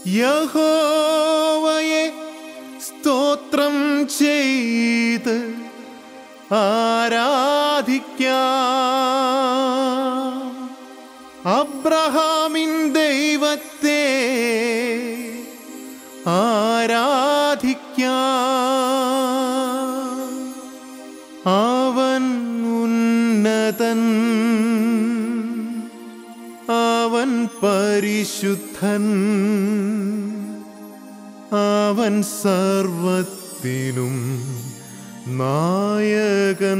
യഹോവയെ സ്തോത്രം ചെയ്ത് ആരാധിക്കാം അബ്രഹാമിൻ ദൈവത്തെ ആരാധിക്കാം അവൻ ഉന്നതൻ അവൻ പരിശുദ്ധൻ അവൻ സർവത്തിനും നായകൻ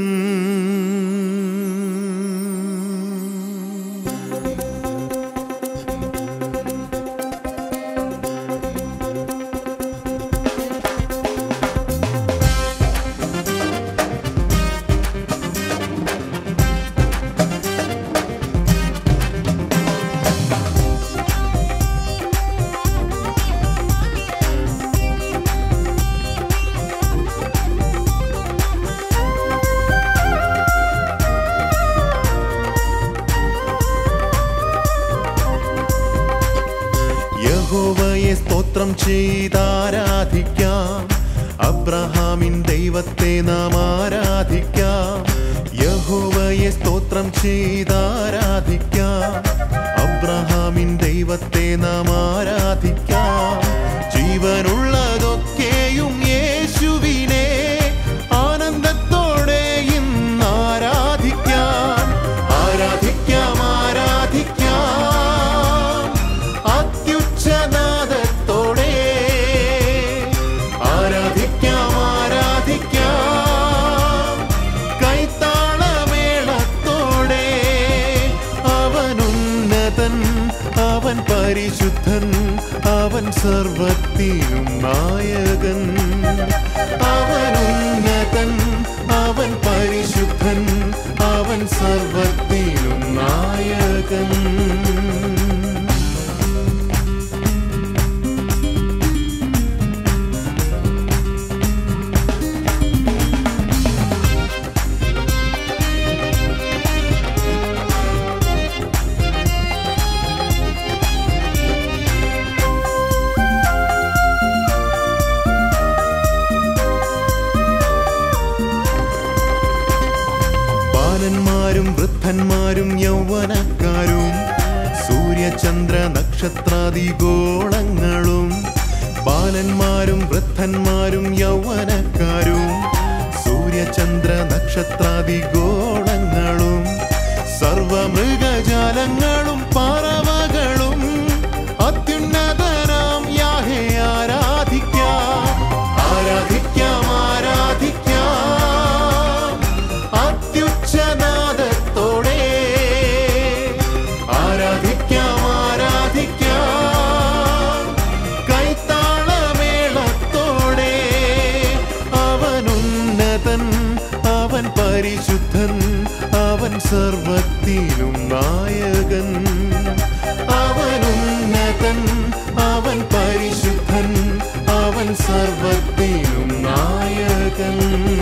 യഹോവയെ സ്തോത്രം ചെയ്താരാധിക്കാം അബ്രഹാമിൻ ദൈവത്തെ നാം ആരാധിക്കാം യഹോവയെ സ്തോത്രം ചെയ്താരാധിക്കാം അബ്രഹാമിൻ ദൈവത്തെ നാം ആരാധിക്കാം ജീവനുള്ളതൊക്കെയും യേശുവിനെ ആനന്ദത്തോടെ ഇന്ന് ആരാധിക്കാം ആരാധിക്കാം ആരാധിക്കാം അത്യുച്ചനാദത്തോടെ ആരാധിക്കാം ആരാധിക്കാം കൈത്താളമേളത്തോടെ അവൻ ഉന്നതൻ അവൻ പരിശുദ്ധൻ അവൻ സർവത്തിനും നായകൻ അവൻ ഉന്നതൻ അവൻ പരിശുദ്ധൻ അവൻ സർവത്തിനും നായകൻ ബാലന്മാരും വൃദ്ധന്മാരും യൗവനക്കാരും സൂര്യചന്ദ്ര നക്ഷത്രാദി ഗോളങ്ങളും ബാലന്മാരും വൃദ്ധന്മാരും യൗവനക്കാരും സൂര്യചന്ദ്ര നക്ഷത്രാദി ഗോളങ്ങളും സർവമൃഗജാലങ്ങളും പറവകളും അത്യുന്നതനാം യാഹെ ആരാധിക്കാം ആരാധിക്കാം ആരാധിക്കാം അത്യുച്ചനാദത്തോടെ ആരാധിക്കാം ആരാധിക്കാം കൈത്താളമേളത്തോടെ അവൻ ഉന്നതൻ അവൻ പരിശുദ്ധൻ അവൻ സർവത്തിനും നായകൻ അവൻ ഉന്നതൻ അവൻ പരിശുദ്ധൻ അവൻ സർവത്തിനും നായകൻ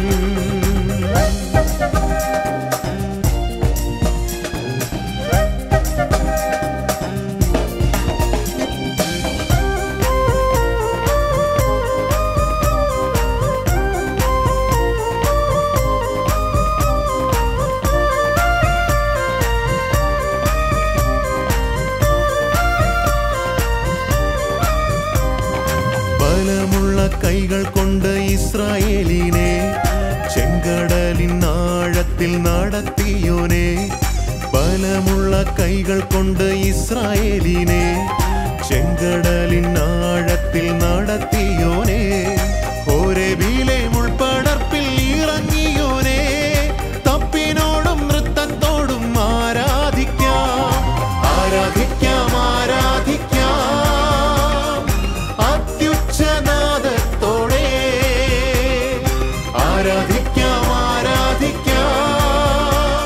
ബലമുള്ള കൈകൾ കൊണ്ട് ഇസ്രായേലിനെ ചെങ്കടലിൻ ആഴത്തിൽ നടത്തിയോനെ ബലമുള്ള കൈകൾ കൊണ്ട് ഇസ്രായേലിനെ ചെങ്കടലിൻ ആഴത്തിൽ നടത്തിയോനെ ഹോരേബിലെ മുൾപ്പടർപ്പിൽ ഇറങ്ങിയോനെ തപ്പിനോടും നൃത്തത്തോടും ആരാധിക്കാം ആരാധിക്കാം ആരാധിക്കാം അത്യുച്ചനാദത്തോടെ ആരാധിക്കാം ആരാധിക്കാം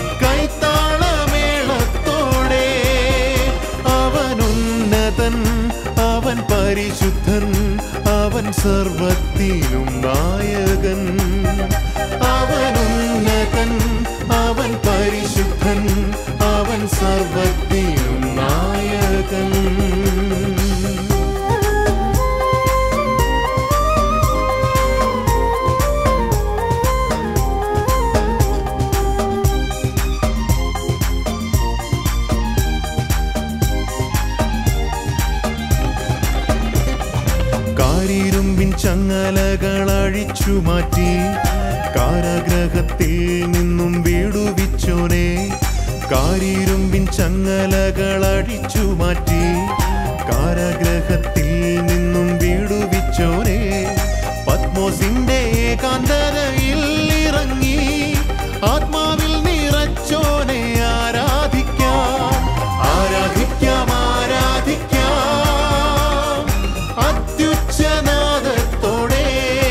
കൈത്താളമേളത്തോടെ അവൻ ഉന്നതൻ അവൻ പരിശുദ്ധൻ അവൻ സർവത്തിനും നായകൻ അവൻ ഉന്നതൻ അവൻ പരിശുദ്ധൻ അവൻ സർവത്തിനും നായകൻ അഴിച്ചു മാറ്റി കാരാഗ്രഹത്തിൽ നിന്നും വീടുവിച്ചോനെ കാരിരുമ്പിൻ ചങ്ങലകൾ അഴിച്ചു മാറ്റി കാരാഗ്രഹത്തിൽ നിന്നും വീടുവിച്ചോനെ പത്മോസിന്റെ ഏകാന്തതയിൽ ഇറങ്ങി ആത്മാവിൽ നിറച്ചോനെ ആരാധിക്കാം ആരാധിക്കാം ആരാധിക്കാം അത്യുച്ചനാദത്തോടെ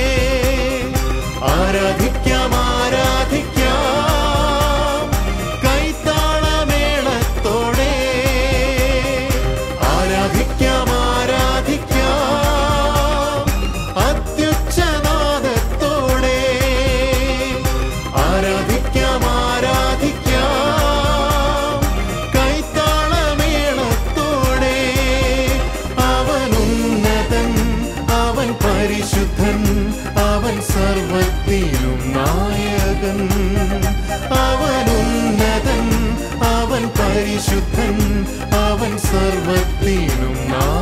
ആരാധിക്കാം ആരാധിക്കാം കൈത്താളമേളത്തോടെ ആരാധിക്കാം ആരാധിക്കാം അത്യുച്ചനാദത്തോടെ ആരാധിക്കാം ആരാധിക്കാം കൈത്താളമേളത്തോടെ അവൻ ഉന്നതൻ അവൻ പരിശുദ്ധൻ അവൻ സർവത്തിനും നായകൻ അവൻ ഉന്നതൻ അവൻ പരിശുദ്ധൻ അവൻ സർവത്തിനും നായകൻ